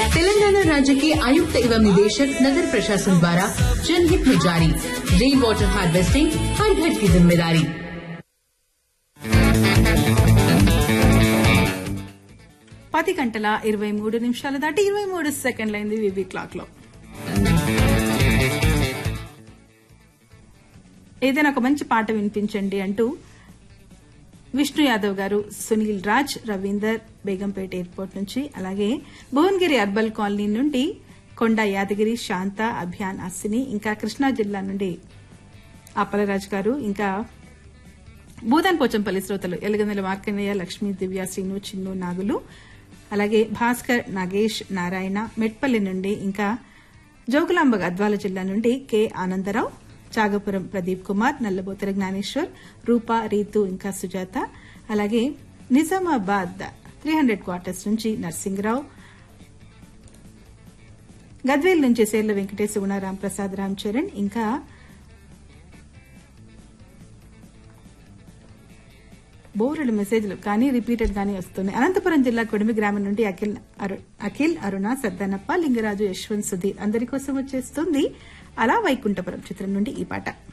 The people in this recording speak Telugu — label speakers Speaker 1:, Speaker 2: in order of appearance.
Speaker 1: तेलंगाना राज्य के आयुक्त एवं निदेशक नगर प्रशासन द्वारा जनहित में जारी रेन वाटर हार्वेस्टिंग हर घर की जिम्मेदारी
Speaker 2: పది గంటల ఇరవై మూడు నిమిషాలు దాటి ఇరవై మూడు సెకండ్లైంది వివి క్లాక్ లో ఏదైనా ఒక మంచి పాట వినిపించండి అంటూ విష్ణు యాదవ్ గారు సునీల్ రాజ్ రవీందర్ బేగంపేట ఎయిర్పోర్ట్ నుంచి అలాగే భువనగిరి అర్బల్ కాలనీ నుండి కొండ యాదగిరి శాంత అభియాన్ అస్సిని ఇంకా కృష్ణా జిల్లా నుండి అప్పలరాజు గారు ఇంకా భూదాన్ పోచంపల్లి శ్రోతలు ఎలగందల మార్కన్నయ్య లక్ష్మీ దివ్య శ్రీను చిన్ను నాగులు అలాగే భాస్కర్ నాగేష్ నారాయణ మెట్పల్లి నుండి ఇంకా జోగులాంబ గద్వాల జిల్లా నుండి కె ఆనందరావు చాగపురం ప్రదీప్ కుమార్ నల్లబోతర జ్ఞానేశ్వర్ రూపా రీతు ఇంకా సుజాత అలాగే నిజామాబాద్ త్రీ హండ్రెడ్ క్వార్టర్స్ నుంచి నర్సింగరావు గద్వేల్ నుంచి సేర్ల వెంకటేశ్ గుణ రాంప్రసాద్ రామ్ చరణ్ ఇంకా బోరెడు మెసేజ్లు కానీ రిపీటెడ్ గానే వస్తున్నాయి అనంతపురం జిల్లా కొడిమి గ్రామం నుండి అఖిల్ అరు- అఖిల్ అరుణ సద్దనప్ప లింగరాజు యశ్వంత్ సుధీర్ అందరి కోసం వచ్చేస్తుంది అలా వైకుంఠపురం చిత్రం నుండి ఈ పాట